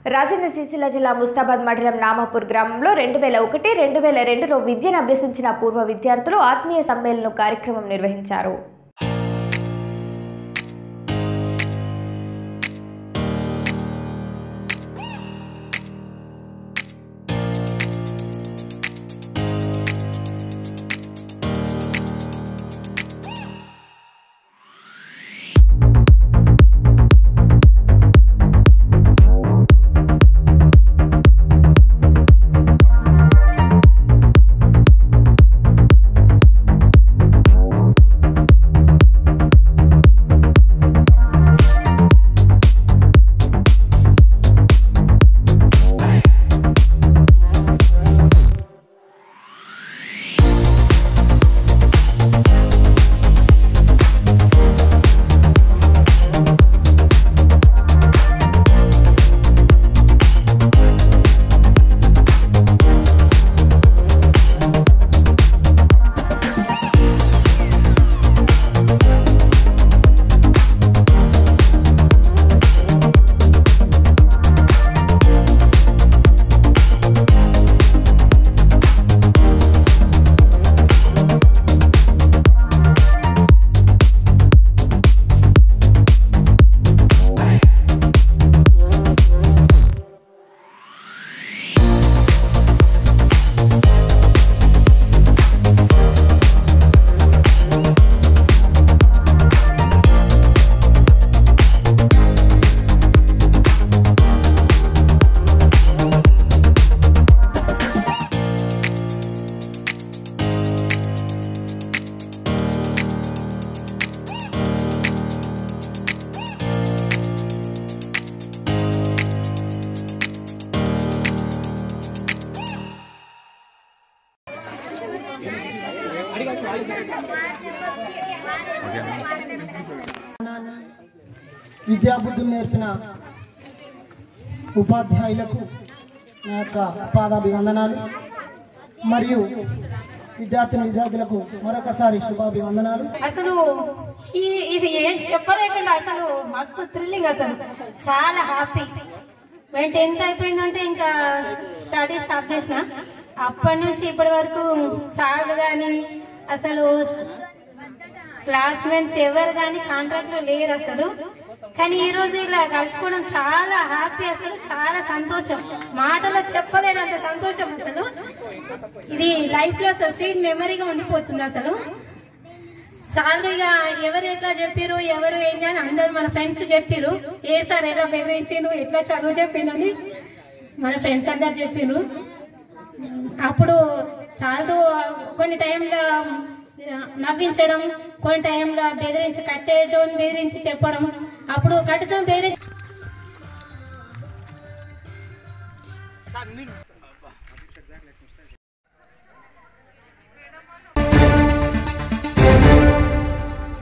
రాజన్న సిరిసిల్ల జిల్లా ముస్తాబాద్ మండలం నామాపూర్ గ్రామంలో రెండు వేల ఒకటి రెండు వేల రెండులో విద్యను అభ్యసించిన పూర్వ విద్యార్థులు ఆత్మీయ సమ్మేళనం కార్యక్రమం నిర్వహించారు విద్యాబుద్ధులు నేర్పిన ఉపాధ్యాయులకు నా యొక్క పాదాభివందనాలు మరియు విద్యార్థిని విద్యార్థులకు మరొకసారి శుభాభివందనాలు అసలు ఈ ఇది ఏం చెప్పలేకుండా అసలు మస్తు థ్రిల్లింగ్ అసలు చాలా హ్యాపీ మేము టెన్త్ అయిపోయిందంటే ఇంకా స్టడీ స్టాప్ చేసిన అప్పటి నుంచి ఇప్పటి వరకు సార్ కానీ అసలు క్లాస్మేట్స్ ఎవరు కానీ కాంట్రాక్ట్ లో లేరు అసలు కానీ ఈ రోజు ఇలా కలుసుకోవడం చాలా హ్యాపీ అసలు చాలా సంతోషం మాటలో చెప్పలేనంత సంతోషం అసలు ఇది లైఫ్ లో అసలు స్వీట్ మెమరీగా ఉండిపోతుంది అసలు చాలా ఇక ఎవరు ఎట్లా చెప్పారు ఎవరు ఏం చేయాలి అందరు మన ఫ్రెండ్స్ చెప్పారు ఏ సార్ ఎలా బెదిరించిండు ఎట్లా చదువు చెప్పిండని మన ఫ్రెండ్స్ అందరు చెప్పారు అప్పుడు చాలా కొన్ని టైంలో నవ్వించడం కొన్ని టైంలో బెదిరించి కట్టేయడం బెదిరించి చెప్పడం అప్పుడు కట్టడం బెదిరించి